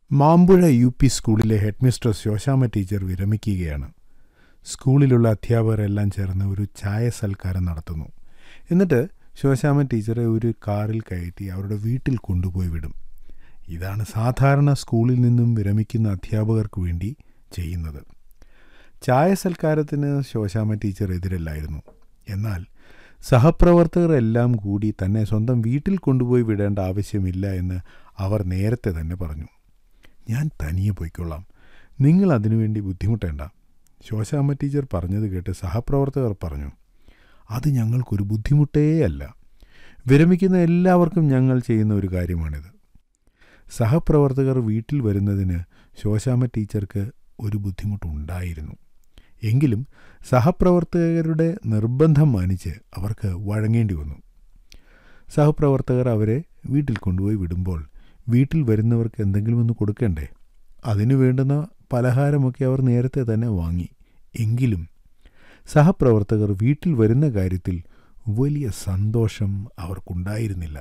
Mampuzha U P സ്കൂളിലെ headmistress Shoshamma teacher വിരമിക്കുകയാണ് സ്കൂളിലുള്ള അധ്യാപകരെല്ലാം ചേർന്ന് ഒരു ചായ സൽക്കാരം നടത്തുന്നു എന്നിട്ട് ശോശാമ ടീച്ചറെ ഒരു കാറിൽ കയറ്റി അവരുടെ വീട്ടിൽ കൊണ്ടുപോയി വിടും ഇതാണ് സാധാരണ സ്കൂളിൽ നിന്നും വിരമിക്കുന്ന അധ്യാപകർക്ക് വേണ്ടി ചെയ്യുന്നത് ചായ സൽക്കാരത്തിന് ശോശാമ ടീച്ചർ എതിരല്ലായിരുന്നു എന്നാൽ സഹപ്രവർത്തകർ എല്ലാം കൂടി തന്നെ സ്വന്തം വീട്ടിൽ കൊണ്ടുപോയി വിടേണ്ട ആവശ്യമില്ല എന്ന് അവർ നേരത്തെ തന്നെ പറഞ്ഞു ഞാൻ തനിയെ പോയിക്കൊള്ളാം നിങ്ങൾ അതിനുവേണ്ടി ബുദ്ധിമുട്ടേണ്ട ശോശാമ്മ ടീച്ചർ പറഞ്ഞത് കേട്ട് സഹപ്രവർത്തകർ പറഞ്ഞു അത് ഞങ്ങൾക്കൊരു ബുദ്ധിമുട്ടേ അല്ല വിരമിക്കുന്ന എല്ലാവർക്കും ഞങ്ങൾ ചെയ്യുന്ന ഒരു കാര്യമാണിത് സഹപ്രവർത്തകർ വീട്ടിൽ വരുന്നതിന് ശോശാമ്മ ടീച്ചർക്ക് ഒരു ബുദ്ധിമുട്ടുണ്ടായിരുന്നു എങ്കിലും സഹപ്രവർത്തകരുടെ നിർബന്ധം മാനിച്ച് അവർക്ക് വഴങ്ങേണ്ടി വന്നു സഹപ്രവർത്തകർ അവരെ വീട്ടിൽ കൊണ്ടുപോയി വിടുമ്പോൾ വീട്ടിൽ വരുന്നവർക്ക് എന്തെങ്കിലും ഒന്ന് കൊടുക്കണ്ടേ അതിനു വേണ്ടുന്ന പലഹാരമൊക്കെ അവർ നേരത്തെ തന്നെ വാങ്ങി എങ്കിലും സഹപ്രവർത്തകർ വീട്ടിൽ വരുന്ന കാര്യത്തിൽ വലിയ സന്തോഷം അവർക്കുണ്ടായിരുന്നില്ല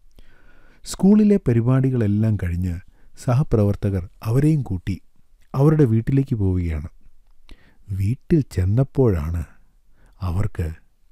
സ്കൂളിലെ പരിപാടികളെല്ലാം കഴിഞ്ഞ് സഹപ്രവർത്തകർ അവരെയും കൂട്ടി അവരുടെ വീട്ടിലേക്ക് പോവുകയാണ് വീട്ടിൽ ചെന്നപ്പോഴാണ് അവർക്ക്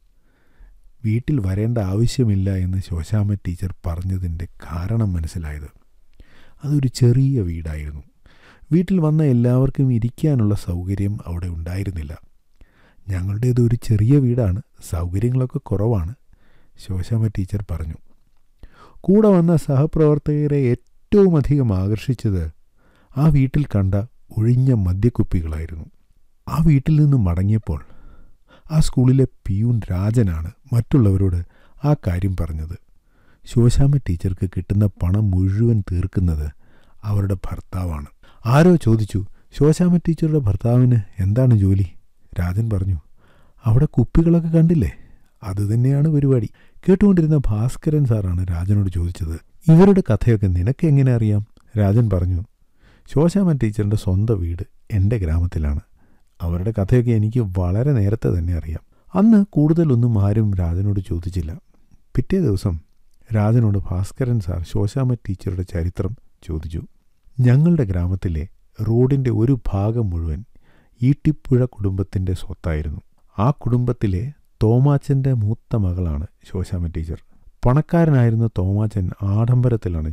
വീട്ടിൽ വരേണ്ട ആവശ്യമില്ല എന്ന് ശോശാമ്മ ടീച്ചർ പറഞ്ഞതിൻ്റെ കാരണം മനസ്സിലായത് അതൊരു ചെറിയ വീടായിരുന്നു വീട്ടിൽ വന്ന എല്ലാവർക്കും ഇരിക്കാനുള്ള സൗകര്യം അവിടെ ഉണ്ടായിരുന്നില്ല ഞങ്ങളുടേത് ഒരു ചെറിയ വീടാണ് സൗകര്യങ്ങളൊക്കെ കുറവാണ് ശോശാമ്മ ടീച്ചർ പറഞ്ഞു കൂടെ വന്ന സഹപ്രവർത്തകരെ ഏറ്റവും അധികം ആകർഷിച്ചത് ആ വീട്ടിൽ കണ്ട ഒഴിഞ്ഞ മദ്യക്കുപ്പികളായിരുന്നു ആ വീട്ടിൽ നിന്ന് മടങ്ങിയപ്പോൾ ആ സ്കൂളിലെ പിയൂൺ രാജനാണ് മറ്റുള്ളവരോട് ആ കാര്യം പറഞ്ഞത് ശോശാമ്മ ടീച്ചർക്ക് കിട്ടുന്ന പണം മുഴുവൻ തീർക്കുന്നത് അവരുടെ ഭർത്താവാണ് ആരോ ചോദിച്ചു ശോശാമ്മ ടീച്ചറുടെ ഭർത്താവിന് എന്താണ് ജോലി രാജൻ പറഞ്ഞു അവിടെ കുപ്പികളൊക്കെ കണ്ടില്ലേ അതുതന്നെയാണ് പരിപാടി കേട്ടുകൊണ്ടിരുന്ന ഭാസ്കരൻ സാറാണ് രാജനോട് ചോദിച്ചത് ഇവരുടെ കഥയൊക്കെ നിനക്ക് എങ്ങനെ അറിയാം രാജൻ പറഞ്ഞു ശോശാമ്മ ടീച്ചറിൻ്റെ സ്വന്തം വീട് എൻ്റെ ഗ്രാമത്തിലാണ് അവരുടെ കഥയൊക്കെ എനിക്ക് വളരെ നേരത്തെ തന്നെ അറിയാം അന്ന് കൂടുതലൊന്നും ആരും രാജനോട് ചോദിച്ചില്ല പിറ്റേ ദിവസം രാജനോട് ഭാസ്കരൻ സാർ ശോശാമ്മ ടീച്ചറുടെ ചരിത്രം ചോദിച്ചു ഞങ്ങളുടെ ഗ്രാമത്തിലെ റോഡിൻ്റെ ഒരു ഭാഗം മുഴുവൻ ഈട്ടിപ്പുഴ കുടുംബത്തിൻ്റെ സ്വത്തായിരുന്നു ആ കുടുംബത്തിലെ തോമാച്ചൻ്റെ മൂത്ത മകളാണ് ശോശാമ്മ ടീച്ചർ പണക്കാരനായിരുന്ന തോമാച്ചൻ ആഡംബരത്തിലാണ്